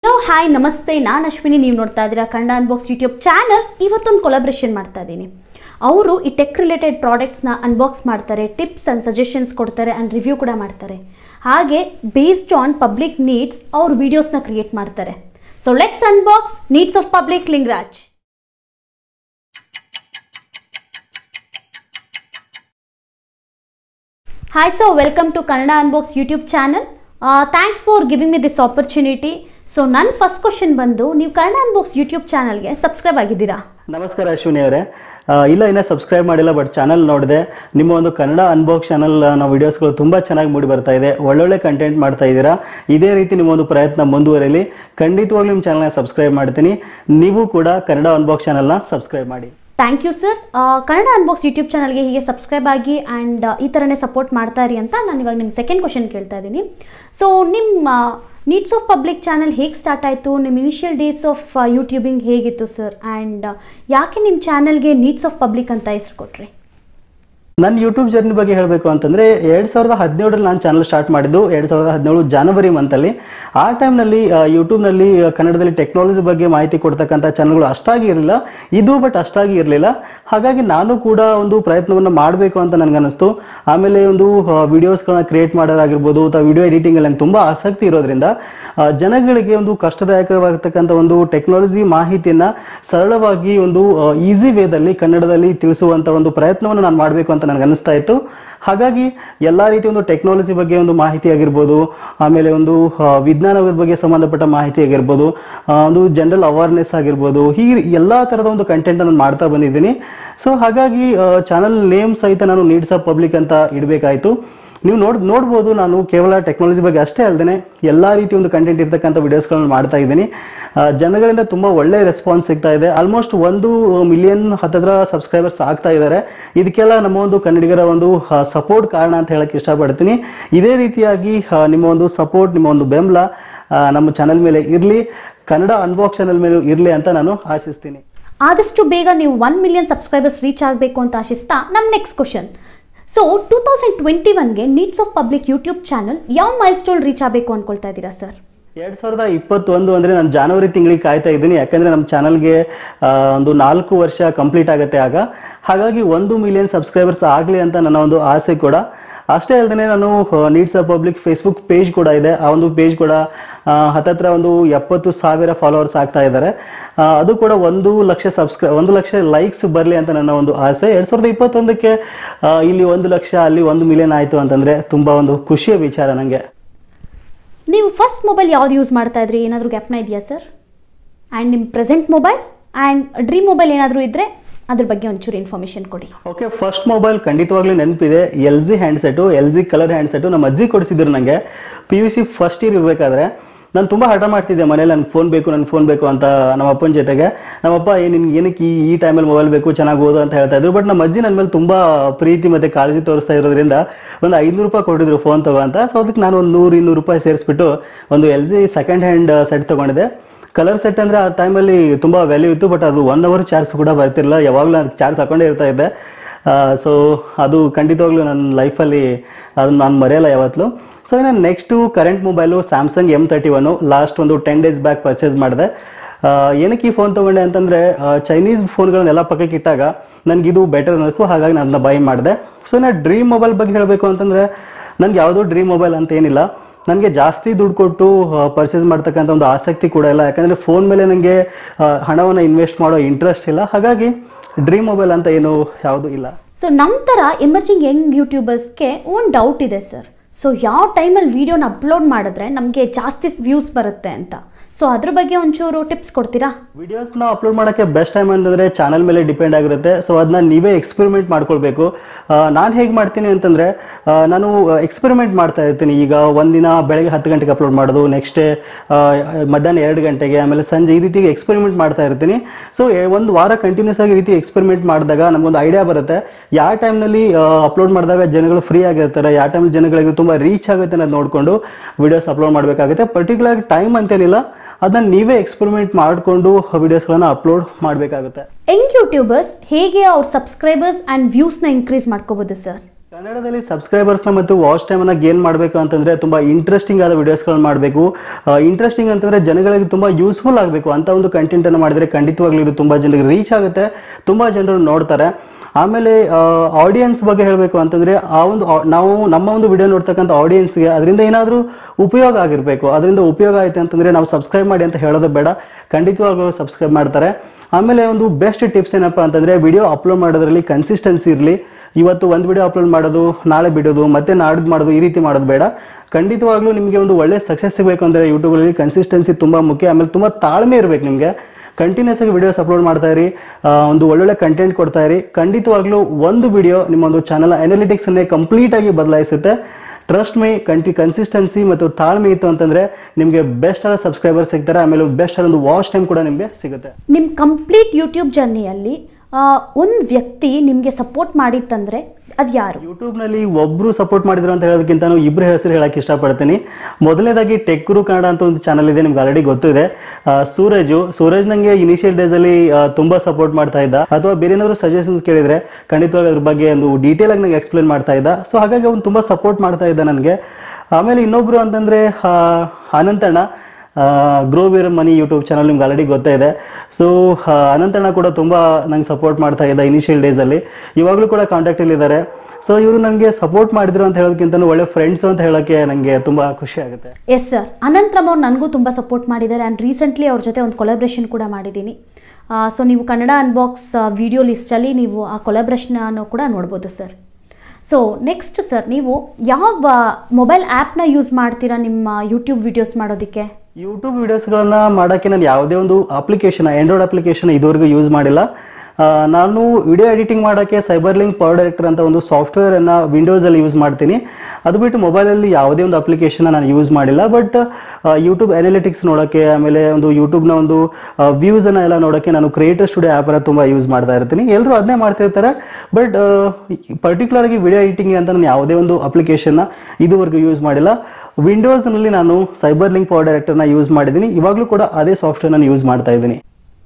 hello hi ನಮಸ್ತೆ ನಾನು ಅಶ್ವಿನಿ ನೀವು ನೋಡ್ತಾ ಇದ್ದೀರಾ ಕನ್ನಡ ಅನ್ಬಾಕ್ಸ್ ಯೂಟ್ಯೂಬ್ ಚಾನಲ್ ಇವತ್ತೊಂದು ಕೊಲಾಬ್ರೇಷನ್ ಮಾಡ್ತಾ ಇದ್ದೀನಿ ಅವರು ಈ ಟೆಕ್ ರಿಲೇಟೆಡ್ ಪ್ರಾಡಕ್ಟ್ಸ್ನ ಅನ್ಬಾಕ್ಸ್ ಮಾಡ್ತಾರೆ ಟಿಪ್ಸ್ ಆ್ಯಂಡ್ ಸಜೆಷನ್ಸ್ ಕೊಡ್ತಾರೆ ಆ್ಯಂಡ್ ರಿವ್ಯೂ ಕೂಡ ಮಾಡ್ತಾರೆ ಹಾಗೆ ಬೇಸ್ಡ್ ಆನ್ ಪಬ್ಲಿಕ್ ನೀಡ್ಸ್ ಅವ್ರು ವೀಡಿಯೋಸ್ನ ಕ್ರಿಯೇಟ್ ಮಾಡ್ತಾರೆ so let's unbox needs of public Lingaraj hi so welcome to Kannada unbox YouTube channel thanks for giving me this opportunity so ನನ್ನ first question ಬಂದು ನೀವು ಕನ್ನಡ ಅನ್ಬಾಕ್ಸ್ ಯೂಟ್ಯೂಬ್ ಚಾನಲ್ಗೆ ಸಬ್ಸ್ಕ್ರೈಬ್ ಆಗಿದ್ದೀರಾ ನಮಸ್ಕಾರ ಅಶ್ವಿನಿ ಅವರೇ ಆ, ಇಲ್ಲ ಇನ್ನೂ ಸಬ್ಸ್ಕ್ರೈಬ್ ಮಾಡಿಲ್ಲ ಬಟ್ ಚಾನಲ್ ನೋಡಿದೆ ನಿಮ್ಮ ಒಂದು ಕನ್ನಡ ಅನ್ಬಾಕ್ಸ್ ಚಾನಲ್ ನಾವು ವಿಡಿಯೋಸ್ಗಳು ತುಂಬ ಚೆನ್ನಾಗಿ ಮೂಡಿ ಬರ್ತಾ ಇದೆ ಒಳ್ಳೊಳ್ಳೆ ಕಂಟೆಂಟ್ ಮಾಡ್ತಾ ಇದ್ದೀರಾ ಇದೇ ರೀತಿ ನಿಮ್ಮ ಒಂದು ಪ್ರಯತ್ನ ಮುಂದುವರಿಲಿ ಖಂಡಿತವಾಗ್ಲೂ ನಿಮ್ಮ ಚಾನಲ್ನ ಸಬ್ಸ್ಕ್ರೈಬ್ ಮಾಡ್ತೀನಿ ನೀವು ಕೂಡ ಕನ್ನಡ ಅನ್ಬಾಕ್ಸ್ ಚಾನಲ್ನ ಸಬ್ಸ್ಕ್ರೈಬ್ ಮಾಡಿ thank you sir Kannada unbox YouTube ಚಾನಲ್ಗೆ ಹೀಗೆ ಸಬ್ಸ್ಕ್ರೈಬ್ ಆಗಿ ಆ್ಯಂಡ್ ಈ ಥರನೇ ಸಪೋರ್ಟ್ ಮಾಡ್ತಾ ಇರಿ ಅಂತ ನಾನು ಇವಾಗ ನಿಮ್ಮ ಸೆಕೆಂಡ್ ಕ್ವಶನ್ ಕೇಳ್ತಾ ಇದ್ದೀನಿ ಸೊ ನಿಮ್ಮ ನೀಡ್ಸ್ ಆಫ್ ಪಬ್ಲಿಕ್ ಚಾನಲ್ ಹೇಗೆ ಸ್ಟಾರ್ಟ್ ಆಯಿತು ನಿಮ್ಮ ಇನಿಷಿಯಲ್ ಡೇಸ್ ಆಫ್ ಯೂಟ್ಯೂಬಿಂಗ್ ಹೇಗಿತ್ತು ಸರ್ ಆ್ಯಂಡ್ ಯಾಕೆ ನಿಮ್ಮ ಚಾನಲ್ಗೆ ನೀಡ್ಸ್ ಆಫ್ ಪಬ್ಲಿಕ್ ಅಂತ ಹೆಸರು ಕೊಟ್ರಿ ನನ್ನ ಯೂಟ್ಯೂಬ್ ಜರ್ನಿ ಬಗ್ಗೆ ಹೇಳಬೇಕು ಅಂತಂದರೆ ಎರಡು ಸಾವಿರದ ಹದಿನೇಳರಲ್ಲಿ ನಾನು ಚಾನಲ್ ಸ್ಟಾರ್ಟ್ ಮಾಡಿದ್ದು ಎರಡು ಸಾವಿರದ ಹದಿನೇಳು ಜನವರಿ ಮಂತಲ್ಲಿ ಆ ಟೈಮ್ನಲ್ಲಿ ಯೂಟ್ಯೂಬ್ನಲ್ಲಿ ಕನ್ನಡದಲ್ಲಿ ಟೆಕ್ನಾಲಜಿ ಬಗ್ಗೆ ಮಾಹಿತಿ ಕೊಡ್ತಕ್ಕಂಥ ಚಾನಲ್ಗಳು ಅಷ್ಟಾಗಿ ಇರಲಿಲ್ಲ ಇದು ಬಟ್ ಅಷ್ಟಾಗಿ ಇರಲಿಲ್ಲ ಹಾಗಾಗಿ ನಾನು ಕೂಡ ಒಂದು ಪ್ರಯತ್ನವನ್ನು ಮಾಡಬೇಕು ಅಂತ ನನಗನ್ನಿಸ್ತು ಆಮೇಲೆ ಒಂದು ವಿಡಿಯೋಸ್ಗಳನ್ನ ಕ್ರಿಯೇಟ್ ಮಾಡೋದಾಗಿರ್ಬೋದು ಅಥವಾ ವಿಡಿಯೋ ಎಡಿಟಿಂಗಲ್ಲಿ ನಂಗೆ ತುಂಬ ಆಸಕ್ತಿ ಇರೋದ್ರಿಂದ ಆ, ಜನಗಳಿಗೆ ಒಂದು ಕಷ್ಟದಾಯಕವಾಗಿರ್ತಕ್ಕಂಥ ಒಂದು ಟೆಕ್ನಾಲಜಿ ಮಾಹಿತಿಯನ್ನು ಸರಳವಾಗಿ ಒಂದು ಈಸಿ ವೇದಲ್ಲಿ ಕನ್ನಡದಲ್ಲಿ ತಿಳಿಸುವಂಥ ಒಂದು ಪ್ರಯತ್ನವನ್ನು ನಾನು ಮಾಡಬೇಕು ಅಂತ ನನಗೆ ಅನಿಸ್ತಾ ಇತ್ತು ಹಾಗಾಗಿ ಎಲ್ಲ ರೀತಿಯ ಒಂದು ಟೆಕ್ನಾಲಜಿ ಬಗ್ಗೆ ಒಂದು ಮಾಹಿತಿ ಆಗಿರ್ಬೋದು ಆಮೇಲೆ ಒಂದು ಆ, ವಿಜ್ಞಾನದ ಬಗ್ಗೆ ಸಂಬಂಧಪಟ್ಟ ಮಾಹಿತಿ ಆಗಿರ್ಬೋದು ಆ, ಒಂದು ಜನರಲ್ ಅವೇರ್ನೆಸ್ ಆಗಿರ್ಬೋದು ಹೀಗೆ ಎಲ್ಲ ಥರದ ಒಂದು ಕಂಟೆಂಟ್ ನಾನು ಮಾಡ್ತಾ ಬಂದಿದ್ದೀನಿ ಸೊ ಹಾಗಾಗಿ ಚಾನಲ್ ನೇಮ್ ಸಹಿತ ನಾನು ನೀಡ್ಸ್ ಆಫ್ ಪಬ್ಲಿಕ್ ಅಂತ ಇಡಬೇಕಾಯಿತು ನೀವು ನೋಡ್ ನೋಡ್ಬೋದು ನಾನು ಕೇವಲ ಟೆಕ್ನಾಲಜಿ ಬಗ್ಗೆ ಅಷ್ಟೇ ಅಲ್ಲದೆ ಎಲ್ಲ ರೀತಿ ಒಂದು ಕಂಟೆಂಟ್ ಇರ್ತಕ್ಕಂಥ ವಿಡಿಯೋಸ್ಗಳನ್ನ ಮಾಡ್ತಾ ಇದ್ದೀನಿ ಆ, ಜನಗಳಿಂದ ತುಂಬ ಒಳ್ಳೆ ರೆಸ್ಪಾನ್ಸ್ ಸಿಗ್ತಾ ಇದೆ ಆಲ್ಮೋಸ್ಟ್ ಒಂದು ಮಿಲಿಯನ್ ಹತ್ತತ್ರ ಸಬ್ಸ್ಕ್ರೈಬರ್ಸ್ ಆಗ್ತಾ ಇದ್ದಾರೆ ಇದಕ್ಕೆಲ್ಲ ನಮ್ಮ ಒಂದು ಕನ್ನಡಿಗರ ಒಂದು ಸಪೋರ್ಟ್ ಕಾರಣ ಅಂತ ಹೇಳಕ್ಕೆ ಇಷ್ಟಪಡ್ತೀನಿ ಇದೇ ರೀತಿಯಾಗಿ ಆ, ನಿಮ್ಮ ಒಂದು ಸಪೋರ್ಟ್ ನಿಮ್ಮ ಒಂದು ಬೆಂಬಲ ಆ, ನಮ್ಮ ಚಾನಲ್ ಮೇಲೆ ಇರಲಿ ಕನ್ನಡ ಅನ್ಬಾಕ್ಸ್ ಚಾನಲ್ ಮೇಲೆ ಇರಲಿ ಅಂತ ನಾನು ಆಶಿಸ್ತೀನಿ ಆದಷ್ಟು ಬೇಗ ನೀವು ಒನ್ ಮಿಲಿಯನ್ ಸಬ್ಸ್ಕ್ರೈಬರ್ಸ್ ರೀಚ್ ಆಗಬೇಕು ಅಂತ ಆಶಿಸ್ತಾ ನಮ್ಮ next question so two thousand twenty ಒನ್ಗೆ needs of public YouTube channel ಯಾವ ಮೈಲ್ ಸ್ಟೋನ್ ರೀಚ್ ಆಗಬೇಕು ಅಂದ್ಕೊಳ್ತಾ ಇದ್ದೀರಾ ಸರ್ ಎರಡ್ ಸಾವಿರದ ಇಪ್ಪತ್ತೊಂದು ಅಂದ್ರೆ ನಾನು ಜಾನ್ವರಿ ತಿಂಗಳಿಗೆ ಕಾಯ್ತಾ ಇದ್ದೀನಿ ಯಾಕಂದ್ರೆ ನಮ್ಮ ಚಾನಲ್ಗೆ ಒಂದು ನಾಲ್ಕು ವರ್ಷ ಕಂಪ್ಲೀಟ್ ಆಗುತ್ತೆ ಆಗ ಹಾಗಾಗಿ ಒಂದು ಮಿಲಿಯನ್ ಸಬ್ಸ್ಕ್ರೈಬರ್ಸ್ ಆಗಲಿ ಅಂತ ನನ್ನ ಒಂದು ಆಸೆ ಕೂಡ ಅಷ್ಟೇ ಅಲ್ಲದೆ ನಾನು needs of public Facebook page ಕೂಡ ಇದೆ ಆ ಒಂದು ಪೇಜ್ ಕೂಡ ಆ, ಹತ್ತತ್ರ ಒಂದು ಎಪ್ಪತ್ತು ಸಾವಿರ ಫಾಲೋವರ್ಸ್ ಆಗ್ತಾ ಇದ್ದಾರೆ ಆ, ಅದು ಕೂಡ ಒಂದು ಲಕ್ಷ ಸಬ್ಸ್ಕ್ರೈ ಒಂದು ಲಕ್ಷ ಲೈಕ್ಸ್ ಬರಲಿ ಅಂತ ನನ್ನ ಒಂದು ಆಸೆ ಎರಡ್ ಸಾವಿರದ ಇಪ್ಪತ್ತೊಂದಕ್ಕೆ ಆ, ಇಲ್ಲಿ ಒಂದು ಲಕ್ಷ ಅಲ್ಲಿ ಒಂದು ಮಿಲಿಯನ್ ಆಯಿತು ಅಂತಂದ್ರೆ ತುಂಬಾ ಒಂದು ಖುಷಿಯ ವಿಚಾರ ನನಗೆ ನೀವು ಫಸ್ಟ್ ಮೊಬೈಲ್ ಯಾವ್ದು ಯೂಸ್ ಮಾಡ್ತಾ ಇದ್ರಿ ಏನಾದರೂ ಗ್ಯಾಪ್ನ ಇದೆಯಾ ಸರ್ ಆ್ಯಂಡ್ ನಿಮ್ಮ present mobile and dream mobile ಏನಾದರೂ ಇದ್ದರೆ ಅದ್ರ ಬಗ್ಗೆ ಒಂಚೂರು ಇನ್ಫಾರ್ಮೇಷನ್ ಕೊಡಿ ಓಕೆ ಫಸ್ಟ್ ಮೊಬೈಲ್ ಖಂಡಿತವಾಗ್ಲೂ ನೆನಪಿದೆ L G handset L G colour handset ನಮ್ಮ ಅಜ್ಜಿ ಕೊಡಿಸಿದ್ರು ನನಗೆ P U C first year ಇರಬೇಕಾದ್ರೆ ನಾನು ತುಂಬ ಹಠ ಮಾಡ್ತಿದ್ದೆ ಮನೇಲಿ ನನಗೆ ಫೋನ್ ಬೇಕು ನನಗೆ ಫೋನ್ ಬೇಕು ಅಂತ ನಮ್ಮ ಅಪ್ಪನ ಜೊತೆಗೆ ನಮ್ಮಪ್ಪ ಏ ನಿನ್ಗೆ ಏನಕ್ಕೆ ಈ ಈ ಟೈಮಲ್ಲಿ ಮೊಬೈಲ್ ಬೇಕು ಚೆನ್ನಾಗಿ ಓದು ಅಂತ ಹೇಳ್ತಾ ಇದ್ರು ಬಟ್ ನಮ್ಮ ಅಜ್ಜಿ ನನ್ನ ಮೇಲೆ ತುಂಬ ಪ್ರೀತಿ ಮತ್ತು ಕಾಳಜಿ ತೋರಿಸ್ತಾ ಇರೋದ್ರಿಂದ ಒಂದು ಐನೂರು ರೂಪಾಯಿ ಕೊಟ್ಟಿದ್ರು ಫೋನ್ ತಗೋ ಅಂತ ಸೊ ಅದಕ್ಕೆ ನಾನು ಒಂದು ನೂರು ಇನ್ನೂರು ರೂಪಾಯಿ ಸೇರಿಸ್ಬಿಟ್ಟು ಒಂದು L G second hand set ತೊಗೊಂಡಿದ್ದೆ ಕಲರ್ ಸೆಟ್ ಅಂದರೆ ಆ ಟೈಮಲ್ಲಿ ತುಂಬ ವ್ಯಾಲ್ಯೂ ಇತ್ತು ಬಟ್ ಅದು ಒನ್ ಅವರ್ ಚಾರ್ಜ್ ಕೂಡ ಬರ್ತಿರಲಿಲ್ಲ ಯಾವಾಗಲೂ ನಾನು ಚಾರ್ಜ್ ಹಾಕೊಂಡೇ ಇರ್ತಾ ಇದ್ದೆ ಸೊ ಅದು ಖಂಡಿತವಾಗ್ಲೂ ನನ್ನ ಲೈಫಲ್ಲಿ ಅದನ್ನು ನಾನು ಮರೆಯಲ್ಲ ಯಾವತ್ತೂ ಸೊ ಇನ್ನು next current mobile Samsung M thirty one last ಒಂದು ಟೆನ್ ಡೇಸ್ ಬ್ಯಾಕ್ ಪರ್ಚೇಸ್ ಮಾಡಿದೆ ಆ, ಏನಕ್ಕೆ ಈ ಫೋನ್ ತೊಗೊಂಡೆ ಅಂತಂದರೆ ಚೈನೀಸ್ ಫೋನ್ಗಳನ್ನೆಲ್ಲ ಪಕ್ಕಕ್ಕೆ ಇಟ್ಟಾಗ ನನಗೆ ಇದು ಬೆಟರ್ ಅನ್ನಿಸ್ತು ಹಾಗಾಗಿ ನನ್ನ ಬೈ ಮಾಡಿದೆ ಸೊ ನಾನು ಡ್ರೀಮ್ ಮೊಬೈಲ್ ಬಗ್ಗೆ ಹೇಳಬೇಕು ಅಂತಂದರೆ ನನಗೆ ಯಾವುದೋ ಡ್ರೀಮ್ ಮೊಬೈಲ್ ಅಂತ ಏನಿಲ್ಲ ನನಗೆ ಜಾಸ್ತಿ ದುಡ್ಡು ಕೊಟ್ಟು ಪರ್ಚೇಸ್ ಮಾಡ್ತಕ್ಕಂಥ ಒಂದು ಆಸಕ್ತಿ ಕೂಡ ಇಲ್ಲ ಯಾಕಂದರೆ ಫೋನ್ ಮೇಲೆ ನನಗೆ ಹಣವನ್ನು ಇನ್ವೆಸ್ಟ್ ಮಾಡೋ ಇಂಟ್ರೆಸ್ಟ್ ಇಲ್ಲ ಹಾಗಾಗಿ ಡ್ರೀಮ್ ಮೊಬೈಲ್ ಅಂತ ಏನು ಯಾವುದೂ ಇಲ್ಲ ಸೊ ನಮ್ಮ ಥರ ಎಮರ್ಜಿಂಗ್ ಯಂಗ್ ಯೂಟ್ಯೂಬರ್ಸ್ಗೆ ಒಂದು ಡೌಟ್ ಇದೆ ಸರ್ ಸೊ ಯಾವ ಟೈಮಲ್ಲಿ ವೀಡಿಯೋನ ಅಪ್ಲೋಡ್ ಮಾಡಿದ್ರೆ ನಮಗೆ ಜಾಸ್ತಿ ವ್ಯೂಸ್ ಬರುತ್ತೆ ಅಂತ ಸೊ ಅದ್ರ ಬಗ್ಗೆ ಒಂಚೂರು ಟಿಪ್ಸ್ ಕೊಡ್ತೀರಾ ವಿಡಿಯೋಸ್ನ ಅಪ್ಲೋಡ್ ಮಾಡೋಕ್ಕೆ ಬೆಸ್ಟ್ ಟೈಮ್ ಅಂತಂದರೆ ಚಾನಲ್ ಮೇಲೆ ಡಿಪೆಂಡ್ ಆಗಿರುತ್ತೆ ಸೊ ಅದನ್ನ ನೀವೇ ಎಕ್ಸ್ಪೆರಿಮೆಂಟ್ ಮಾಡ್ಕೊಳ್ಬೇಕು ನಾನು ಹೇಗೆ ಮಾಡ್ತೀನಿ ಅಂತಂದರೆ ನಾನು ಎಕ್ಸ್ಪೆರಿಮೆಂಟ್ ಮಾಡ್ತಾ ಇರ್ತೀನಿ ಈಗ ಒಂದಿನ ಬೆಳಗ್ಗೆ ಹತ್ತು ಗಂಟೆಗೆ ಅಪ್ಲೋಡ್ ಮಾಡೋದು ನೆಕ್ಸ್ಟ್ ಡೇ ಮಧ್ಯಾಹ್ನ ಎರಡು ಗಂಟೆಗೆ ಆಮೇಲೆ ಸಂಜೆ ಈ ರೀತಿ ಎಕ್ಸ್ಪೆರಿಮೆಂಟ್ ಮಾಡ್ತಾ ಇರ್ತೀನಿ ಸೊ ಒಂದು ವಾರ ಕಂಟಿನ್ಯೂಸ್ ಆಗಿ ಈ ರೀತಿ ಎಕ್ಸ್ಪೆರಿಮೆಂಟ್ ಮಾಡಿದಾಗ ನಮಗೊಂದು ಐಡಿಯಾ ಬರುತ್ತೆ ಯಾವ ಟೈಮ್ನಲ್ಲಿ ಅಪ್ಲೋಡ್ ಮಾಡಿದಾಗ ಜನಗಳು ಫ್ರೀ ಆಗಿರ್ತಾರೆ ಯಾವ ಟೈಮಲ್ಲಿ ಜನಗಳಿಗೆ ತುಂಬ ರೀಚ್ ಆಗುತ್ತೆ ಅನ್ನೋದು ನೋಡಿಕೊಂಡು ವಿಡಿಯೋಸ್ ಅಪ್ಲೋಡ್ ಮಾಡಬೇಕಾಗುತ್ತೆ ಪರ್ಟಿಕ್ಯುಲರ್ ಟೈಮ್ ಅಂತೇನಿಲ್ಲ ಅದನ್ನ ನೀವೇ ಎಕ್ಸ್ಪೆರಿಮೆಂಟ್ ಮಾಡಿಕೊಂಡು ವಿಡಿಯೋಸ್ಗಳನ್ನ ಅಪ್ಲೋಡ್ ಮಾಡಬೇಕಾಗುತ್ತೆ ಯಂಗ್ ಯೂಟ್ಯೂಬರ್ಸ್ ಹೇಗೆ ಅವ್ರ ಸಬ್ಸ್ಕ್ರೈಬರ್ಸ್ ಆ್ಯಂಡ್ ವ್ಯೂಸ್ನ ಇನ್ಕ್ರೀಸ್ ಮಾಡ್ಕೋಬೋದು ಸರ್ ಕನ್ನಡದಲ್ಲಿ ಸಬ್ಸ್ಕ್ರೈಬರ್ಸ್ನ ಮತ್ತು ವಾಚ್ ಟೈಮನ್ನು ಗೇನ್ ಮಾಡಬೇಕು ಅಂತಂದ್ರೆ ತುಂಬಾ ಇಂಟ್ರೆಸ್ಟಿಂಗ್ ಆದ ವಿಡಿಯೋಸ್ಗಳನ್ನ ಮಾಡಬೇಕು ಇಂಟ್ರೆಸ್ಟಿಂಗ್ ಅಂತಂದ್ರೆ ಜನಗಳಿಗೆ ತುಂಬಾ ಯೂಸ್ಫುಲ್ ಆಗಬೇಕು ಅಂತ ಒಂದು ಕಂಟೆಂಟ್ ಅನ್ನು ಮಾಡಿದ್ರೆ ಖಂಡಿತವಾಗ್ಲೂ ಇದು ತುಂಬಾ ಜನರಿಗೆ ರೀಚ್ ಆಗುತ್ತೆ ತುಂಬಾ ಜನರು ನೋಡ್ತಾರೆ ಆಮೇಲೆ ಆಡಿಯನ್ಸ್ ಬಗ್ಗೆ ಹೇಳಬೇಕು ಅಂತಂದ್ರೆ ಆ ಒಂದು ಆ- ನಾವು ನಮ್ಮ ಒಂದು ವಿಡಿಯೋ ನೋಡ್ತಕ್ಕಂಥ ಆಡಿಯನ್ಸ್ಗೆ ಅದರಿಂದ ಏನಾದರೂ ಉಪಯೋಗ ಆಗಿರಬೇಕು ಅದರಿಂದ ಉಪಯೋಗ ಆಯ್ತು ಅಂತಂದ್ರೆ ನಾವು ಸಬ್ಸ್ಕ್ರೈಬ್ ಮಾಡಿ ಅಂತ ಹೇಳೋದು ಬೇಡ ಖಂಡಿತವಾಗ್ಲೂ ಸಬ್ಸ್ಕ್ರೈಬ್ ಮಾಡ್ತಾರೆ ಆಮೇಲೆ ಒಂದು ಬೆಸ್ಟ್ ಟಿಪ್ಸ್ ಏನಪ್ಪ ಅಂತಂದ್ರೆ ವಿಡಿಯೋ ಅಪ್ಲೋಡ್ ಮಾಡೋದ್ರಲ್ಲಿ ಕನ್ಸಿಸ್ಟೆನ್ಸಿ ಇರಲಿ ಇವತ್ತು ಒಂದು ವಿಡಿಯೋ ಅಪ್ಲೋಡ್ ಮಾಡೋದು ನಾಳೆ ಬಿಡೋದು ಮತ್ತೆ ನಾಡ್ದು ಮಾಡೋದು ಈ ರೀತಿ ಮಾಡೋದು ಬೇಡ ಖಂಡಿತವಾಗ್ಲೂ ನಿಮಗೆ ಒಂದು ಒಳ್ಳೆ ಸಕ್ಸಸ್ ಸಿಗಬೇಕು ಅಂದರೆ ಯೂಟ್ಯೂಬಲ್ಲಿ ಕನ್ಸಿಸ್ಟೆನ್ಸಿ ತುಂಬ ಮುಖ್ಯ ಆಮೇಲೆ ತುಂಬ ತಾಳ್ಮೆ ಇರಬೇಕು ನಿಮಗೆ ಕಂಟಿನ್ಯೂಸ್ ಆಗಿ ವಿಡಿಯೋಸ್ ಅಪ್ಲೋಡ್ ಮಾಡ್ತಾ ಇರಿ ಆ, ಒಂದು ಒಳ್ಳೊಳ್ಳೆ ಕಂಟೆಂಟ್ ಕೊಡ್ತಾ ಇರಿ ಖಂಡಿತವಾಗ್ಲೂ ಒಂದು ವಿಡಿಯೋ ನಿಮ್ಮ ಒಂದು ಚಾನಲ್ ಅನಾಲಿಟಿಕ್ಸ್ ಅನ್ನೇ ಕಂಪ್ಲೀಟ್ ಆಗಿ ಬದಲಾಯಿಸುತ್ತೆ ಟ್ರಸ್ಟ್ ಮೈ ಕಂಟಿ ಕನ್ಸಿಸ್ಟೆನ್ಸಿ ಮತ್ತು ತಾಳ್ಮೆ ಇತ್ತು ಅಂತಂದ್ರೆ ನಿಮಗೆ ಬೆಸ್ಟ್ ಆದ ಸಬ್ಸ್ಕ್ರೈಬರ್ ಸಿಗ್ತಾರೆ ಆಮೇಲೆ ಬೆಸ್ಟ್ ಆದ ಒಂದು ವಾಚ್ ಟೈಮ್ ಕೂಡ ನಿಮಗೆ ಸಿಗುತ್ತೆ ನಿಮ್ಮ ಕಂಪ್ಲೀಟ್ ಯೂಟ್ಯೂಬ್ ಜರ್ನಿಯಲ್ಲಿ ಒಂದು ವ್ಯಕ್ತಿ ನಿಮಗೆ ಸಪೋರ್ಟ್ ಮಾಡಿತ್ತಂದ್ರೆ ಅದು ಯಾರು ಯೂಟ್ಯೂಬ್ನಲ್ಲಿ ಒಬ್ರು ಸಪೋರ್ಟ್ ಮಾಡಿದ್ರು ಅಂತ ಹೇಳೋದಕ್ಕಿಂತ ಇಬ್ರು ಹೆಸರು ಹೇಳಕ್ ಇಷ್ಟಪಡ್ತೀನಿ ಮೊದಲನೇದಾಗಿ ಟೆಕ್ ಗುರು ಕನ್ನಡ ಅಂತ ಒಂದು ಚಾನಲ್ ಇದೆ ನಿಮ್ಗೆ ಆಲ್ರೆಡಿ ಗೊತ್ತಿದೆ ಆ, ಸೂರಜು ಸೂರಜ್ ನಂಗೆ ಇನಿಷಿಯಲ್ ಡೇಸ್ ಅಲ್ಲಿ ಆ, ತುಂಬಾ ಸಪೋರ್ಟ್ ಮಾಡ್ತಾ ಇದ್ದ ಅಥವಾ ಬೇರೆ ಏನಾದ್ರು ಸಜೆಷನ್ಸ್ ಕೇಳಿದ್ರೆ ಖಂಡಿತವಾಗಿ ಅದ್ರ ಬಗ್ಗೆ ಒಂದು ಡೀಟೇಲ್ ಆಗಿ ನಂಗೆ ಎಕ್ಸ್ಪ್ಲೇನ್ ಮಾಡ್ತಾ ಇದ್ದ ಸೊ ಹಾಗಾಗಿ ಅವ್ನು ತುಂಬಾ ಸಪೋರ್ಟ್ ಮಾಡ್ತಾ ಇದ್ದ ನನಗೆ ಆಮೇಲೆ ಇನ್ನೊಬ್ರು ಅಂತಂದ್ರೆ ಆ, ಅನಂತಣ್ಣ ಗ್ರೋ ವೀರ್ ಮನಿ ಯೂಟ್ಯೂಬ್ ಚಾನಲ್ ನಿಮ್ಗೆ ಆಲ್ರೆಡಿ ಗೊತ್ತೇ ಇದೆ ಸೊ ಅನಂತಣ್ಣ ಕೂಡ ತುಂಬ ನಂಗೆ ಸಪೋರ್ಟ್ ಮಾಡ್ತಾ ಇದ್ದ ಇನಿಷಿಯಲ್ ಡೇಸಲ್ಲಿ ಇವಾಗಲೂ ಕೂಡ ಕಾಂಟ್ಯಾಕ್ಟಲ್ಲಿ ಇದ್ದಾರೆ ಸೊ ಇವರು ನನಗೆ ಸಪೋರ್ಟ್ ಮಾಡಿದ್ರು ಅಂತ ಹೇಳೋದಕ್ಕಿಂತ ಒಳ್ಳೆ ಫ್ರೆಂಡ್ಸ್ ಅಂತ ಹೇಳೋಕ್ಕೆ ನನಗೆ ತುಂಬ ಖುಷಿ ಆಗುತ್ತೆ ಎಸ್ ಸರ್ ಅನಂತರಾಮ್ ಅವ್ರು ನನಗೂ ತುಂಬ ಸಪೋರ್ಟ್ ಮಾಡಿದ್ದಾರೆ ಆ್ಯಂಡ್ ರೀಸೆಂಟ್ಲಿ ಅವ್ರ ಜೊತೆ ಒಂದು ಕೊಲಾಬ್ರೇಷನ್ ಕೂಡ ಮಾಡಿದ್ದೀನಿ ಸೊ ನೀವು ಕನ್ನಡ ಅನ್ಬಾಕ್ಸ್ ವಿಡಿಯೋ ಲಿಸ್ಟಲ್ಲಿ ನೀವು ಆ ಕೊಲಾಬ್ರೇಷನ್ ಕೂಡ ನೋಡ್ಬೋದು ಸರ್ ಸೊ ನೆಕ್ಸ್ಟ್ ಸರ್ ನೀವು ಯಾವ ಮೊಬೈಲ್ ಆ್ಯಪ್ನ ಯೂಸ್ ಮಾಡ್ತೀರಾ ನಿಮ್ಮ ಯೂಟ್ಯೂಬ್ ವಿಡಿಯೋಸ್ ಮಾಡೋದಕ್ಕೆ ಯೂಟ್ಯೂಬ್ ವಿಡಿಯೋಸ್ಗಳನ್ನ ಮಾಡೋಕ್ಕೆ ನಾನು ಯಾವುದೇ ಒಂದು ಅಪ್ಲಿಕೇಶನ್ ಆ್ಯಂಡ್ರಾಯ್ಡ್ ಅಪ್ಲಿಕೇಶನ್ ಇದುವರೆಗೂ ಯೂಸ್ ಮಾಡಿಲ್ಲ ಆ, ನಾನು ವಿಡಿಯೋ ಎಡಿಟಿಂಗ್ ಮಾಡೋಕ್ಕೆ ಸೈಬರ್ ಲಿಂಕ್ ಪವರ್ ಡೈರೆಕ್ಟರ್ ಅಂತ ಒಂದು ಸಾಫ್ಟ್ವೇರನ್ನು ವಿಂಡೋಸಲ್ಲಿ ಯೂಸ್ ಮಾಡ್ತೀನಿ ಅದು ಬಿಟ್ಟು ಮೊಬೈಲಲ್ಲಿ ಯಾವುದೇ ಒಂದು ಅಪ್ಲಿಕೇಶನ್ ನಾನು ಯೂಸ್ ಮಾಡಿಲ್ಲ ಬಟ್ ಯೂಟ್ಯೂಬ್ ಅನಾಲಿಟಿಕ್ಸ್ ನೋಡೋಕ್ಕೆ ಆಮೇಲೆ ಒಂದು ಯೂಟ್ಯೂಬ್ನ ಒಂದು ವ್ಯೂಸನ್ನು ಎಲ್ಲ ನೋಡೋಕ್ಕೆ ನಾನು ಕ್ರಿಯೇಟರ್ ಸ್ಟುಡಿಯೋ ಆ್ಯಪನ್ನು ತುಂಬ ಯೂಸ್ ಮಾಡ್ತಾ ಇರ್ತೀನಿ ಎಲ್ಲರೂ ಅದನ್ನೇ ಮಾಡ್ತಿರ್ತಾರೆ ಬಟ್ ಪರ್ಟಿಕ್ಯುಲರ್ ಆಗಿ ವಿಡಿಯೋ ಎಡಿಟಿಂಗ್ ಅಂತ ನಾನು ಯಾವುದೇ ಒಂದು ಅಪ್ಲಿಕೇಶನ್ನ ಇದುವರೆಗೂ ಯೂಸ್ ಮಾಡಿಲ್ಲ ವಿಂಡೋಸ್ನಲ್ಲಿ ನಾನು ಸೈಬರ್ ಲಿಂಕ್ ಪವರ್ ಡೈರೆಕ್ಟರ್ನ ಯೂಸ್ ಮಾಡಿದ್ದೀನಿ ಇವಾಗಲೂ ಕೂಡ ಅದೇ ಸಾಫ್ಟ್ವೇರ್ ನಾನು ಯೂಸ್ ಮಾಡ್ತಾ ಇದ್ದೀನಿ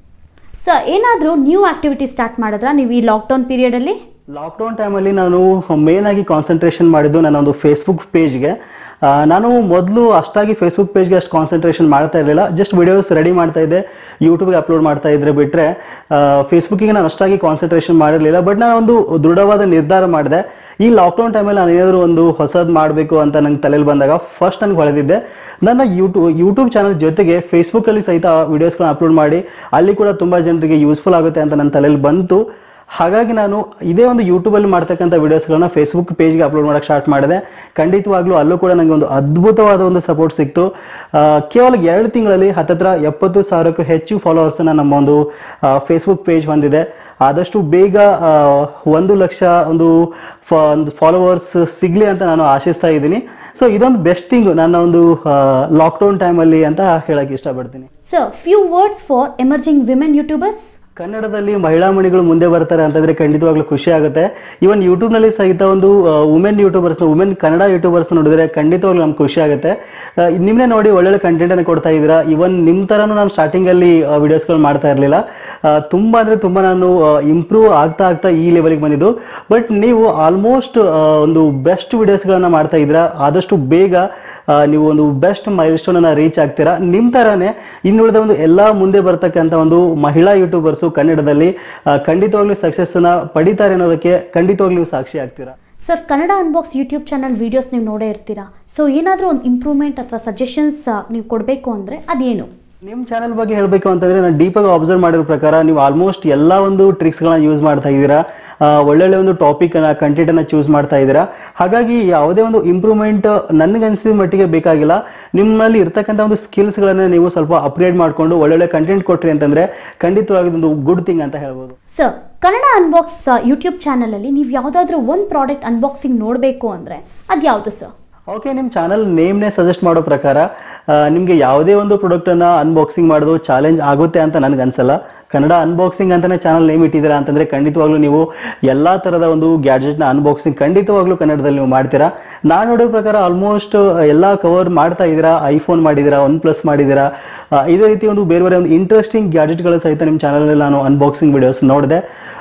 ಸರ್ ಏನಾದರೂ ನ್ಯೂ ಆ್ಯಕ್ಟಿವಿಟಿ ಸ್ಟಾರ್ಟ್ ಮಾಡಿದ್ರಾ ನೀವು ಈ ಲಾಕ್ಡೌನ್ ಪೀರಿಯಡಲ್ಲಿ ಲಾಕ್ಡೌನ್ ಟೈಮಲ್ಲಿ ನಾನು ಮೇನ್ ಆಗಿ ಕಾನ್ಸಂಟ್ರೇಷನ್ ಮಾಡಿದ್ದು ನನ್ನ ಒಂದು ಫೇಸ್ಬುಕ್ ಪೇಜ್ಗೆ ನಾನು ಮೊದಲು ಅಷ್ಟಾಗಿ ಫೇಸ್ಬುಕ್ ಪೇಜ್ಗೆ ಅಷ್ಟು ಕಾನ್ಸಂಟ್ರೇಷನ್ ಮಾಡ್ತಾ ಇರಲಿಲ್ಲ ಜಸ್ಟ್ ವಿಡಿಯೋಸ್ ರೆಡಿ ಮಾಡ್ತಾ ಇದ್ದೆ ಯೂಟ್ಯೂಬ್ಗೆ ಅಪ್ಲೋಡ್ ಮಾಡ್ತಾ ಇದ್ರೆ ಬಿಟ್ಟರೆ ಫೇಸ್ಬುಕ್ಕಿಗೆ ನಾನು ಅಷ್ಟಾಗಿ ಕಾನ್ಸಂಟ್ರೇಷನ್ ಮಾಡಿರಲಿಲ್ಲ ಬಟ್ ನಾನು ಒಂದು ದೃಢವಾದ ನಿರ್ಧಾರ ಮಾಡಿದೆ ಈ ಲಾಕ್ಡೌನ್ ಟೈಮಲ್ಲಿ ನಾನು ಏನಾದರೂ ಒಂದು ಹೊಸದು ಮಾಡಬೇಕು ಅಂತ ನಂಗೆ ತಲೆಯಲ್ಲಿ ಬಂದಾಗ ಫಸ್ಟ್ ನನಗೆ ಹೊಳೆದಿದ್ದೆ ನನ್ನ ಯೂಟ್ಯೂಬ್ ಯೂಟ್ಯೂಬ್ ಚಾನಲ್ ಜೊತೆಗೆ ಫೇಸ್ಬುಕ್ಕಲ್ಲಿ ಸಹಿತ ವಿಡಿಯೋಸ್ಗಳನ್ನ ಅಪ್ಲೋಡ್ ಮಾಡಿ ಅಲ್ಲಿ ಕೂಡ ತುಂಬ ಜನರಿಗೆ ಯೂಸ್ಫುಲ್ ಆಗುತ್ತೆ ಅಂತ ನನ್ನ ತಲೆಯಲ್ಲಿ ಬಂತು ಹಾಗಾಗಿ ನಾನು ಇದೇ ಒಂದು ಯೂಟ್ಯೂಬಲ್ಲಿ ಮಾಡ್ತಕ್ಕಂಥ ವಿಡಿಯೋಸ್ಗಳನ್ನ ಫೇಸ್ಬುಕ್ ಪೇಜ್ಗೆ ಅಪ್ಲೋಡ್ ಮಾಡೋಕ್ಕೆ ಸ್ಟಾರ್ಟ್ ಮಾಡಿದೆ ಖಂಡಿತವಾಗ್ಲೂ ಅಲ್ಲೂ ಕೂಡ ನನಗೆ ಒಂದು ಅದ್ಭುತವಾದ ಒಂದು ಸಪೋರ್ಟ್ ಸಿಕ್ತು ಆ, ಕೇವಲ ಎರಡು ತಿಂಗಳಲ್ಲಿ ಹತ್ತತ್ರ ಎಪ್ಪತ್ತು ಸಾವಿರಕ್ಕೂ ಹೆಚ್ಚು ಫಾಲೋವರ್ಸನ್ನು ನಮ್ಮ ಒಂದು ಫೇಸ್ಬುಕ್ ಪೇಜ್ ಹೊಂದಿದೆ ಆದಷ್ಟು ಬೇಗ ಆ, ಒಂದು ಲಕ್ಷ ಒಂದು ಫ- ಒಂದು ಫಾಲೋವರ್ಸ್ ಸಿಗಲಿ ಅಂತ ನಾನು ಆಶಿಸ್ತಾ ಇದ್ದೀನಿ ಸೊ ಇದೊಂದು ಬೆಸ್ಟ್ ಥಿಂಗ್ ನನ್ನ ಒಂದು ಲಾಕ್ಡೌನ್ ಟೈಮಲ್ಲಿ ಅಂತ ಹೇಳಕ್ಕೆ ಇಷ್ಟಪಡ್ತೀನಿ sir few words for emerging women YouTubers ಕನ್ನಡದಲ್ಲಿ ಮಹಿಳಾ ಮಣಿಗಳು ಮುಂದೆ ಬರ್ತಾರೆ ಅಂತಂದ್ರೆ ಖಂಡಿತವಾಗ್ಲೂ ಖುಷಿ ಆಗುತ್ತೆ ಇವನ್ ಯೂಟ್ಯೂಬ್ನಲ್ಲಿ ಸಹಿತ ಒಂದು women YouTubers women Kannada YouTubers ನೋಡಿದ್ರೆ ಖಂಡಿತವಾಗ್ಲೂ ನಮ್ಗೆ ಖುಷಿ ಆಗುತ್ತೆ ಆ, ನಿಮ್ನೆ ನೋಡಿ ಒಳ್ಳೊಳ್ಳೆ ಕಂಟೆಂಟ್ ಅನ್ನು ಕೊಡ್ತಾ ಇದ್ದೀರಾ ಇವನ್ ನಿಮ್ಮ ತರನು ನಾನು ಸ್ಟಾರ್ಟಿಂಗ್ ಅಲ್ಲಿ ವಿಡಿಯೋಸ್ಗಳು ಮಾಡ್ತಾ ಇರಲಿಲ್ಲ ತುಂಬಾ ಅಂದ್ರೆ ತುಂಬಾ ನಾನು ಇಂಪ್ರೂವ್ ಆಗ್ತಾ ಆಗ್ತಾ ಈ ಲೆವೆಲ್ಗೆ ಬಂದಿದ್ದು ಬಟ್ ನೀವು ಆಲ್ಮೋಸ್ಟ್ ಒಂದು ಬೆಸ್ಟ್ ವಿಡಿಯೋಸ್ಗಳನ್ನ ಮಾಡ್ತಾ ಇದ್ದೀರಾ ಆದಷ್ಟು ಬೇಗ ಆ, ನೀವು ಒಂದು ಬೆಸ್ಟ್ ಮೈಲ್ ಸ್ಟೋನ್ ಅನ್ನ ರೀಚ್ ಆಗ್ತೀರಾ ನಿಮ್ ತರಾನೇ ಇನ್ನುಳಿದ ಒಂದು ಎಲ್ಲಾ ಮುಂದೆ ಬರ್ತಕ್ಕಂಥ ಒಂದು ಮಹಿಳಾ ಯೂಟ್ಯೂಬರ್ಸು ಕನ್ನಡದಲ್ಲಿ ಆ, ಖಂಡಿತವಾಗ್ಲೂ ಸಕ್ಸಸ್ ಅನ್ನ ಪಡಿತಾರೆ ಅನ್ನೋದಕ್ಕೆ ಖಂಡಿತವಾಗ್ಲೂ ನೀವು ಸಾಕ್ಷಿ ಆಗ್ತೀರಾ sir Kannada unbox YouTube channel videos ನೀವು ನೋಡೇ ಇರ್ತೀರಾ ಸೊ ಏನಾದರೂ ಒಂದು ಇಂಪ್ರೂವ್ಮೆಂಟ್ ಅಥವಾ ಸಜೆಷನ್ಸ್ ನೀವು ಕೊಡಬೇಕು ಅಂದರೆ ಅದೇನು ನಿಮ್ಮ ಚಾನಲ್ ಬಗ್ಗೆ ಹೇಳಬೇಕು ಅಂತಂದ್ರೆ ನಾನು ಡೀಪಾಗಿ ಅಬ್ಸರ್ವ್ ಮಾಡಿರೋ ಪ್ರಕಾರ ನೀವು ಆಲ್ಮೋಸ್ಟ್ ಎಲ್ಲ ಒಂದು ಟ್ರಿಕ್ಸ್ಗಳನ್ನ ಯೂಸ್ ಮಾಡ್ತಾ ಇದ್ದೀರಾ ಆ, ಒಳ್ಳೊಳ್ಳೆ ಒಂದು ಟಾಪಿಕ್ ಅನ್ನ ಕಂಟೆಂಟ್ ಅನ್ನ ಚೂಸ್ ಮಾಡ್ತಾ ಇದ್ದೀರಾ ಹಾಗಾಗಿ ಯಾವುದೇ ಒಂದು ಇಂಪ್ರೂವ್ಮೆಂಟ್ ನನಗನ್ಸಿದ ಮಟ್ಟಿಗೆ ಬೇಕಾಗಿಲ್ಲ ನಿಮ್ಮಲ್ಲಿ ಇರ್ತಕ್ಕಂಥ ಒಂದು ಸ್ಕಿಲ್ಸ್ಗಳನ್ನ ನೀವು ಸ್ವಲ್ಪ ಅಪ್ಗ್ರೇಡ್ ಮಾಡಿಕೊಂಡು ಒಳ್ಳೊಳ್ಳೆ ಕಂಟೆಂಟ್ ಕೊಟ್ರಿ ಅಂತಂದ್ರೆ ಖಂಡಿತವಾಗಿ ಒಂದು ಗುಡ್ ಥಿಂಗ್ ಅಂತ ಹೇಳ್ಬೋದು ಸರ್ ಕನ್ನಡ ಅನ್ಬಾಕ್ಸ್ ಯೂಟ್ಯೂಬ್ ಚಾನಲಲ್ಲಿ ನೀವು ಯಾವುದಾದ್ರೂ ಒಂದು ಪ್ರಾಡಕ್ಟ್ ಅನ್ಬಾಕ್ಸಿಂಗ್ ನೋಡಬೇಕು ಅಂದರೆ ಅದು ಯಾವುದು ಸರ್ ಓಕೆ ನಿಮ್ಮ ಚಾನಲ್ ನೇಮ್ನೇ ಸಜೆಸ್ಟ್ ಮಾಡೋ ಪ್ರಕಾರ ನಿಮಗೆ ಯಾವುದೇ ಒಂದು ಪ್ರಾಡಕ್ಟನ್ನು ಅನ್ಬಾಕ್ಸಿಂಗ್ ಮಾಡೋದು ಚಾಲೆಂಜ್ ಆಗುತ್ತೆ ಅಂತ ನನಗೆ ಅನ್ಸಲ್ಲ ಕನ್ನಡ ಅನ್ಬಾಕ್ಸಿಂಗ್ ಅಂತಾನೆ ಚಾನಲ್ ನೇಮ್ ಇಟ್ಟಿದ್ದೀರಾ ಅಂತಂದರೆ ಖಂಡಿತವಾಗ್ಲೂ ನೀವು ಎಲ್ಲ ಥರದ ಒಂದು ಗ್ಯಾಡ್ಜೆಟ್ನ ಅನ್ಬಾಕ್ಸಿಂಗ್ ಖಂಡಿತವಾಗ್ಲೂ ಕನ್ನಡದಲ್ಲಿ ನೀವು ಮಾಡ್ತೀರಾ ನಾನು ನೋಡೋ ಪ್ರಕಾರ ಆಲ್ಮೋಸ್ಟ್ ಎಲ್ಲ ಕವರ್ ಮಾಡ್ತಾ ಇದ್ದೀರಾ ಐಫೋನ್ ಮಾಡಿದ್ದೀರಾ ಒನ್ ಪ್ಲಸ್ ಮಾಡಿದ್ದೀರಾ ಆ, ಇದೇ ರೀತಿ ಒಂದು ಬೇರೆ ಬೇರೆ ಒಂದು ಇಂಟ್ರೆಸ್ಟಿಂಗ್ ಗ್ಯಾಡ್ಜೆಟ್ಗಳು ಸಹಿತ ನಿಮ್ಮ ಚಾನಲಲ್ಲಿ ನಾನು ಅನ್ಬಾಕ್ಸಿಂಗ್ ವಿಡಿಯೋಸ್ ನೋಡಿದೆ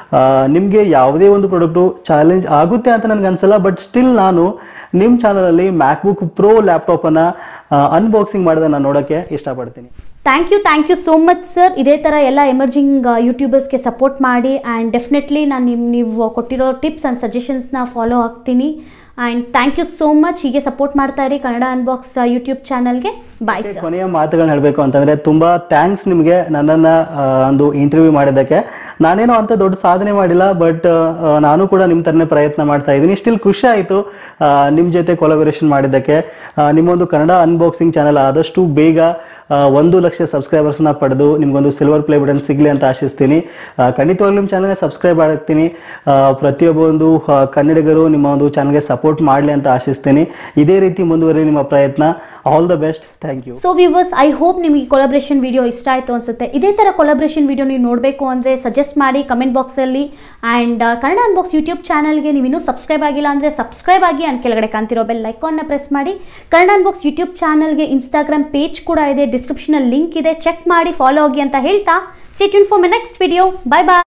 ನಿಮಗೆ ಯಾವುದೇ ಒಂದು ಪ್ರಾಡಕ್ಟು ಚಾಲೆಂಜ್ ಆಗುತ್ತೆ ಅಂತ ನನಗೆ ಅನ್ಸಲ್ಲ ಬಟ್ ಸ್ಟಿಲ್ ನಾನು ನಿಮ್ಮ ಚಾನಲಲ್ಲಿ ಮ್ಯಾಕ್ಬುಕ್ ಪ್ರೋ ಲ್ಯಾಪ್ಟಾಪನ್ನು ಅನ್ಬಾಕ್ಸಿಂಗ್ ಮಾಡೋದನ್ನು ನೋಡೋಕ್ಕೆ ಇಷ್ಟಪಡ್ತೀನಿ thank you thank you so much sir ಇದೇ ಥರ ಎಲ್ಲ ಎಮರ್ಜಿಂಗ್ ಯೂಟ್ಯೂಬರ್ಸ್ಗೆ ಸಪೋರ್ಟ್ ಮಾಡಿ ಆ್ಯಂಡ್ ಡೆಫಿನೆಟ್ಲಿ ನಾನು ನಿಮ್ಮ ನೀವು ಕೊಟ್ಟಿರೋ ಟಿಪ್ಸ್ ಆ್ಯಂಡ್ ಸಜೆಷನ್ಸ್ನ ಫಾಲೋ ಆಗ್ತೀನಿ and thank you so much ಹೀಗೆ ಸಪೋರ್ಟ್ ಮಾಡ್ತಾ ಇರಿ ಕನ್ನಡ ಅನ್ಬಾಕ್ಸ್ ಯೂಟ್ಯೂಬ್ ಚಾನಲ್ಗೆ ಬಾಯ್ ಸರ್ ಕೊನೆಯ ಮಾತುಗಳನ್ನ ಹೇಳಬೇಕು ಅಂತಂದ್ರೆ ತುಂಬಾ ಥ್ಯಾಂಕ್ಸ್ ನಿಮಗೆ ನನ್ನನ್ನ ಆ, ಒಂದು ಇಂಟರ್ವ್ಯೂ ಮಾಡಿದ್ದಕ್ಕೆ ನಾನೇನೋ ಅಂತ ದೊಡ್ಡ ಸಾಧನೆ ಮಾಡಿಲ್ಲ ಬಟ್ ನಾನು ಕೂಡ ನಿಮ್ಮ ತರನೇ ಪ್ರಯತ್ನ ಮಾಡ್ತಾ ಇದ್ದೀನಿ ಸ್ಟಿಲ್ ಖುಷಿ ಆಯಿತು ನಿಮ್ಮ ಜೊತೆ ಕೊಲಾಬರೇಷನ್ ಮಾಡಿದ್ದಕ್ಕೆ ಆ, ನಿಮ್ಮೊಂದು ಕನ್ನಡ ಅನ್ಬಾಕ್ಸಿಂಗ್ ಚಾನಲ್ ಆದಷ್ಟು ಬೇಗ ಆ, ಒಂದು ಲಕ್ಷ ಸಬ್ಸ್ಕ್ರೈಬರ್ಸ್ನ ಪಡೆದು ನಿಮ್ಗೊಂದು ಸಿಲ್ವರ್ ಪ್ಲೇ ಬಟನ್ ಸಿಗಲಿ ಅಂತ ಆಶಿಸ್ತೀನಿ ಆ, ಖಂಡಿತವಾಗ್ಲೂ ನಿಮ್ಮ ಚಾನಲ್ಗೆ ಸಬ್ಸ್ಕ್ರೈಬ್ ಆಗ್ತೀನಿ ಆ, ಪ್ರತಿಯೊಬ್ಬ ಒಂದು ಆ, ಕನ್ನಡಿಗರು ನಿಮ್ಮ ಒಂದು ಚಾನಲ್ಗೆ ಸಪೋರ್ಟ್ ಮಾಡಲಿ ಅಂತ ಆಶಿಸ್ತೀನಿ ಇದೇ ರೀತಿ ಮುಂದುವರಿ ನಿಮ್ಮ ಪ್ರಯತ್ನ all the best thank you so viewers I hope ನಿಮಗೆ ಕೊಲಾಬ್ರೇಷನ್ ವಿಡಿಯೋ ಇಷ್ಟ ಆಯಿತು ಅನಿಸುತ್ತೆ ಇದೇ ಥರ ಕೊಲಾಬ್ರೇಷನ್ ವಿಡಿಯೋ ನೀವು ನೋಡಬೇಕು ಅಂದರೆ ಸಜೆಸ್ಟ್ ಮಾಡಿ ಕಮೆಂಟ್ ಬಾಕ್ಸಲ್ಲಿ ಆ್ಯಂಡ್ ಕನ್ನಡ ಅನ್ಬಾಕ್ಸ್ ಯೂಟ್ಯೂಬ್ ಚಾನಲ್ಗೆ ನೀವು ಇನ್ನೂ ಸಬ್ಸ್ಕ್ರೈಬ್ ಆಗಿಲ್ಲ ಅಂದರೆ ಸಬ್ಸ್ಕ್ರೈಬ್ ಆಗಿ ಆ್ಯಂಡ್ ಕೆಳಗಡೆ ಕಾಣ್ತಿರೋ ಬೆಲ್ ಐಕಾನ್ನ ಪ್ರೆಸ್ ಮಾಡಿ ಕನ್ನಡ ಅನ್ಬಾಕ್ಸ್ ಯೂಟ್ಯೂಬ್ ಚಾನಲ್ಗೆ ಇನ್ಸ್ಟಾಗ್ರಾಮ್ ಪೇಜ್ ಕೂಡ ಇದೆ ಡಿಸ್ಕ್ರಿಪ್ಷನಲ್ಲಿ ಲಿಂಕ್ ಇದೆ ಚೆಕ್ ಮಾಡಿ ಫಾಲೋ ಆಗಿ ಅಂತ ಹೇಳ್ತಾ stay tuned for my next video bye bye